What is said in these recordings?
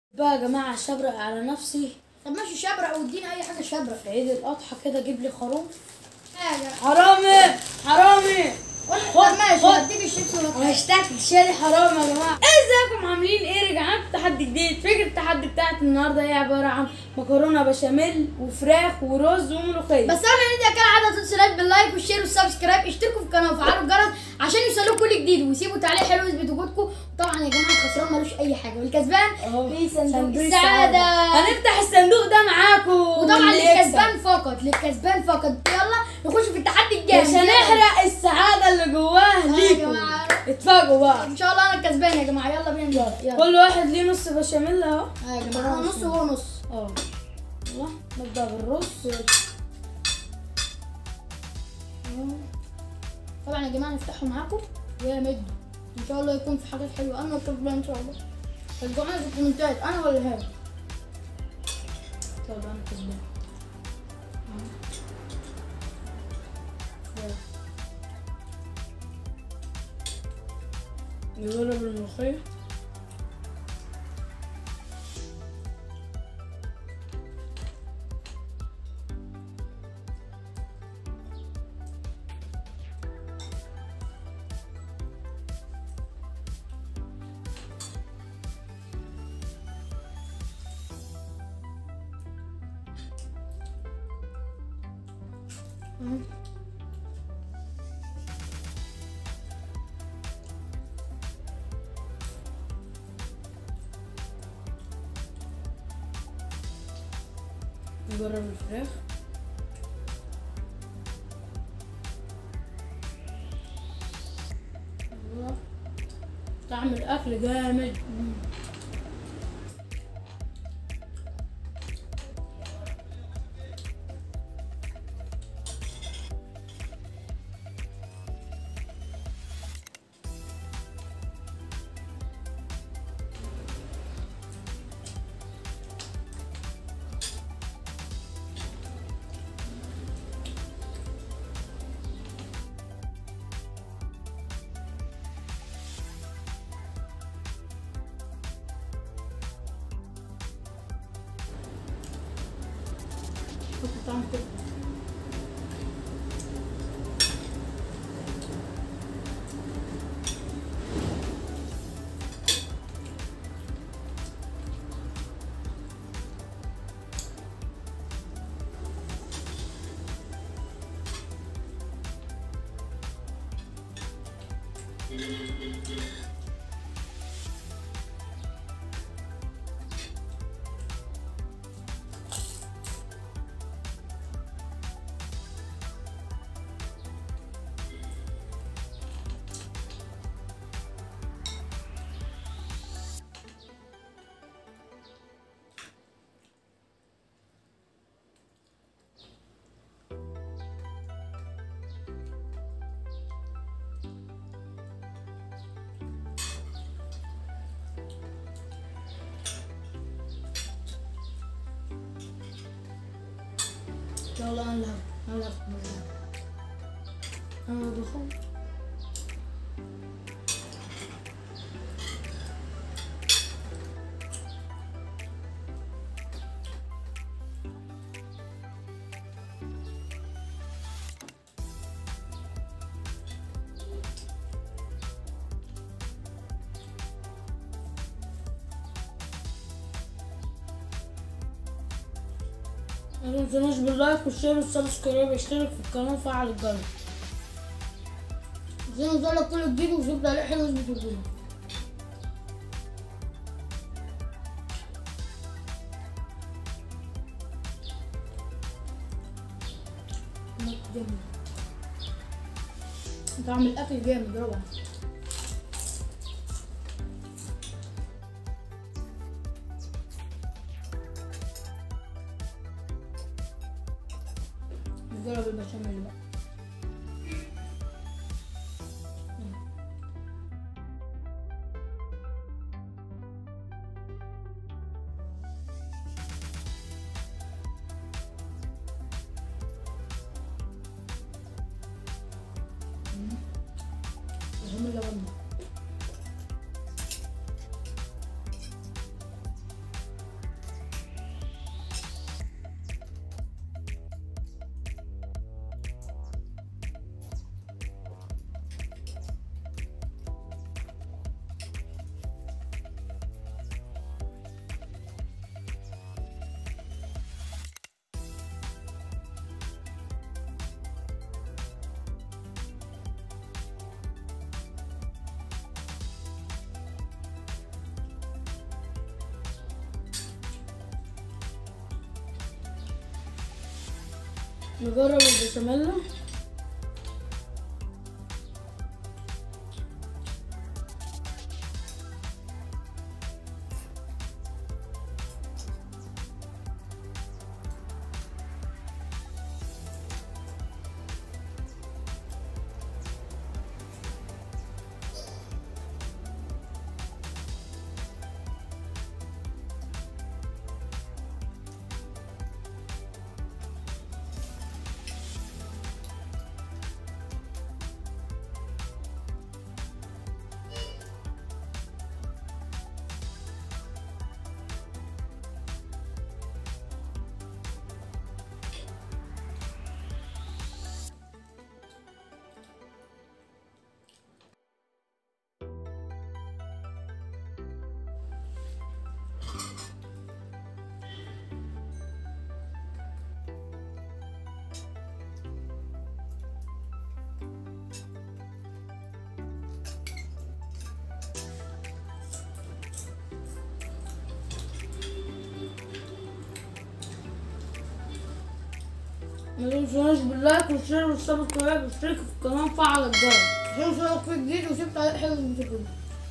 بقى يا جماعة شبرق على نفسي طب ماشي شبرق واديني اي حاجه شبرق في عيد الأضحى كده أجيب لي خروف حاجه حرامي حرامي ولا خد- طب ماشي خد. هديك الشيبس ولا انا هشتكي شاري حرام يا جماعه ازيكم عاملين ايه رجعنا بتحدي جديد فكره التحدي بتاعت النهارده هي عباره عن مكرونه بشاميل وفراخ ورز وملوخيه بس قبل ما نبدا كده عاده تنسوا لايك باللايك والشير والسبسكرايب اشتركوا في القناه وفعلوا الجرس عشان يوصلوا كل جديد وسيبوا تعليق حلو يثبت وجودكم طبعا يا جماعه الخسران ملوش اي حاجه والكسبان اهو في صندوق صندوق السعاده هنفتح الصندوق ده معاكم وطبعا واللي يكسب. للكسبان فقط للكسبان فقط يلا نخش في التحدي الجاي مش هنحرق السعاده اللي جواها يا ليكم جماعة. اتفاجئوا بقى ان شاء الله انا الكسبان يا جماعه يلا بينا نبدأ. يلا كل واحد ليه نص بشاميل اهو آه يا جماعه أنا نص وهو نص اه يلا نبدا بالرز طبعا يا جماعه نفتحه معاكم جامد ان شاء الله يكون في حاجات حلوه انا الكسبان ان شاء الله رجعونا في الكومنتات انا ولا هي طب انا كسبان نجرب الملوخية نجرب الفراخ الله. طعم الأكل جامد شوفوا طعم كده يلا انا لها انا لها أنا بدخل ما تنسونوش باللايك والشير والسبسكرايب اشترك في القناة وفعل الجرس زي ما قلت لك كل جديد وشوف تعليق حلو يثبت وجودك جامد طعم الاكل جامد روعه نجرب البشاميل بقى هم اللبن نجرب البشاميل ما تنسوناش باللايك والشير والسبسكرايب والاشتراك في القناة وفعل الجرس عشان يوصلك في جديد وسبت عليه حلو الموسيقى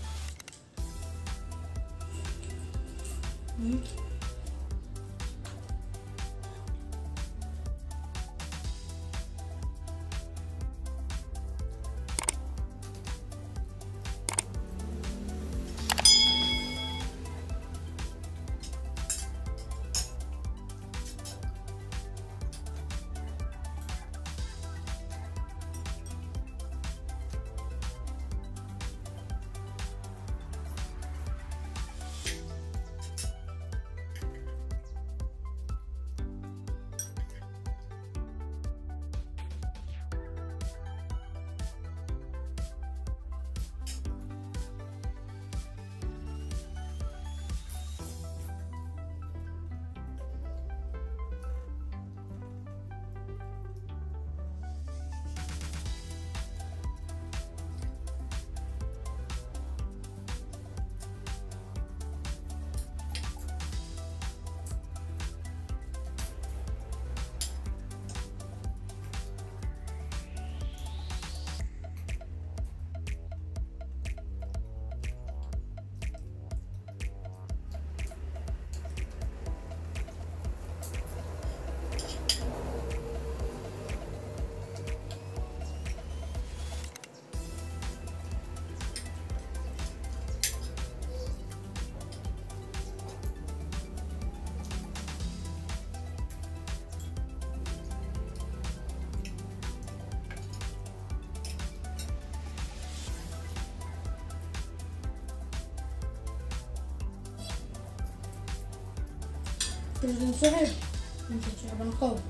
تنسحب انت شعب القوم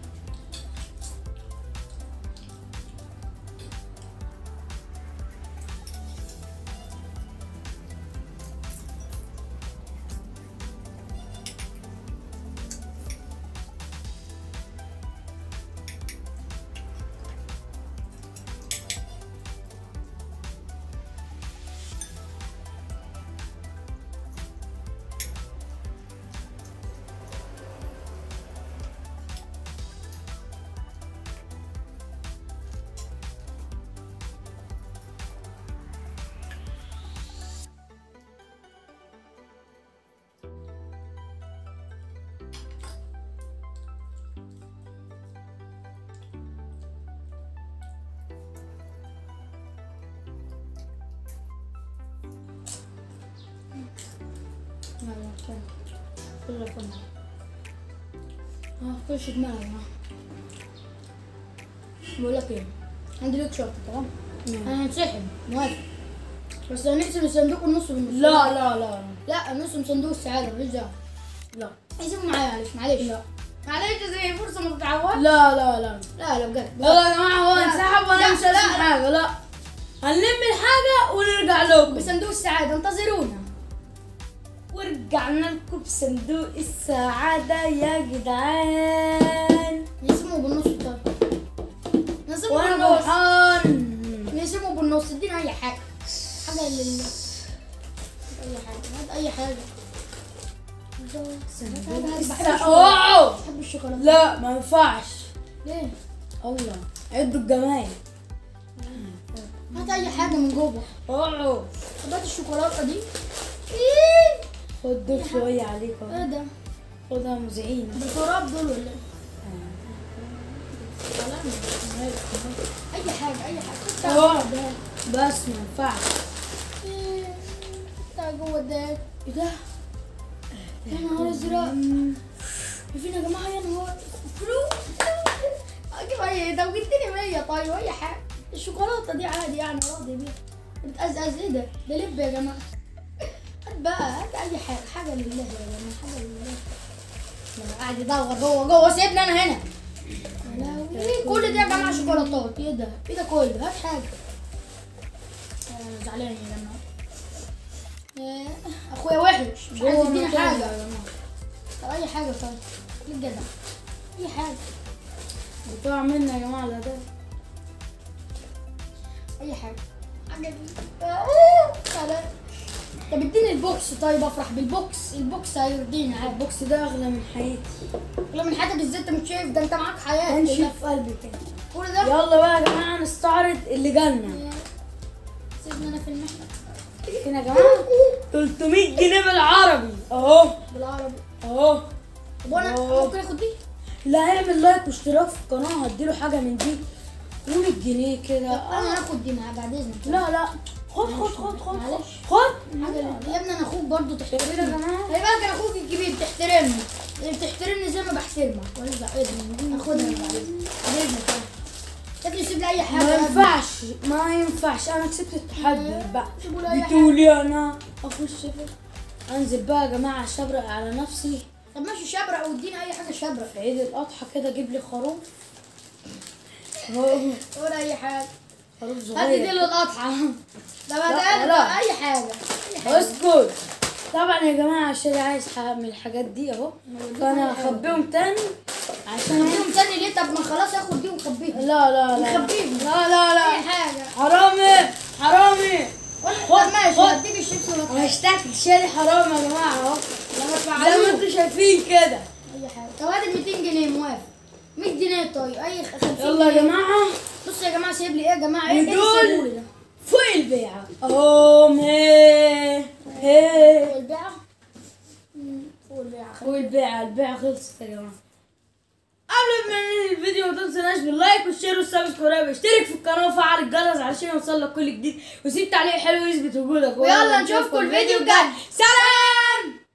يلا عشان كله كنا اه خش دماغي ها بقول لك ايه عندي لك شرط تمام انا هنسحب موافق بس هنقسم الصندوق النص بالنص لا لا لا لا النص من صندوق السعاده ماليش دعوه لا اقسموا معايا معلش معلش لا. معلش زي فرصه ما تتعوض لا لا لا لا لا بجد يلا يا جماعة هو لا. انسحب وانا لا، مش هسيب لا. حاجة لا هنلم الحاجة ونرجع لكم بصندوق السعاده انتظرونا ورجعنا لكم بصندوق السعادة يا جدعان نقسمه بالنص طيب نقسمه وانا بالنص فرحان نقسمه بالنص ادينا اي حاجه حاجه لله اي حاجه هات اي حاجه صندوق بحب السعادة الشوكولاتة. واو بحب الشوكولاته لا ما ينفعش ليه؟ الله عدوا الجمايل هات اي حاجه من جوه اوعوا خدت الشوكولاته دي ايه خد دول شوية عليك اهو ايه ده؟ خدها مذيعين ده تراب دول ولا ايه؟ اي حاجه اي حاجه خد اه. ده بس ما ينفعش ايه بتاع جوه ده ايه ده؟ يا نهار ازرق فين يا جماعه يا نهار فلوس اجيب اي ده وجبتني 100 طيب اي حاجه الشوكولاته دي عادي يعني راضي بيها بتقزقز ايه ده ده لب يا جماعه هات بقى هات اي حاجه حاجه لله يا جماعه حاجه لله لما قاعد يدور جوه جوه سيبني انا هنا يا لهوي كل ده يا جماعه شوكولاتات ايه ده ايه ده كله هات حاجه آه، زعلان يا جماعه آه، اخويا وحش مش عايز جوه يديني مكان حاجه يا جماعة. طب اي حاجه طيب ليه جدع اي حاجه بتوع منا يا جماعة لا ده اي حاجه حاجه دي سلام طب اديني البوكس طيب افرح بالبوكس البوكس هيرضيني عادي البوكس ده اغلى من حياتي لا من حياتك ازاي انت مش شايف ده انت معاك حياه امشي كلها. في قلبي كده كل ده يلا بقى يا جماعة نستعرض اللي جالنا سيبني انا في المحنه هنا يا جماعة 300 جنيه بالعربي اهو بالعربي اهو طب وانا أوه. ممكن اخد دي لا اعمل لايك واشتراك في القناة هديله حاجة من دي 100 جنيه طب كده انا هاخد دي معايا بعد اذنك لا لا خد خد خد خد معلش. خد حاجه لله. يا ابني انا اخوك برضه كده يا تحترمني جماعة خلي بالك انا اخوك الكبير بتحترمني بتحترمني زي ما بحترمك ولا لا اذن اخدها من بعد اذنك بعد اذنك يا ابني سيب لي اي حاجه ما يا ابني. ينفعش ما ينفعش انا كسبت التحدي بقى سيبوا لي اي حاجه بتقولي انا اخش في- انزل بقى يا جماعة اشبرق على نفسي طب ماشي شبرق واديني اي حاجه شبرق في عيد الاضحى كده اجيب لي خروف اهو ولا اي حاجه خروف هات دي صغير للاضحى ده لا، بدأت لا. اي حاجه اي حاجه اسكت طبعا يا جماعة عشان عايز اعمل الحاجات دي اهو فانا هخبيهم تاني عشان خبيهم تاني ليه طب ما خلاص اخد دي وخبيهم لا لا لا نخبيهم. لا لا اي لا حاجه حرامي حرامي خد ماشي خد. هديك الشيبس ولا حاجه هاشتاج شاري حرام يا جماعة اهو لما زي ما تفعلوه انتوا شايفين كده اي حاجه طب هات ال 200 جنيه موافق 100 جنيه طيب اي 50 يلا يا جنيه. جماعة بصوا يا جماعه سيب لي ايه يا جماعه ايه ايه ودول- اللي سيبولي ده فوق البيعة اهو هي هي فوق البيعه مم، فوق البيعه فوق البيعة البيعة خلصت يا جماعة قبل ما ننهي الفيديو ما تنسوناش باللايك والشير والسبسكرايب اشترك في القناة وفعل الجرس علشان يوصلك كل جديد وسيب تعليق حلو يثبت وجودك ويلا نشوفكم الفيديو الجاي سلام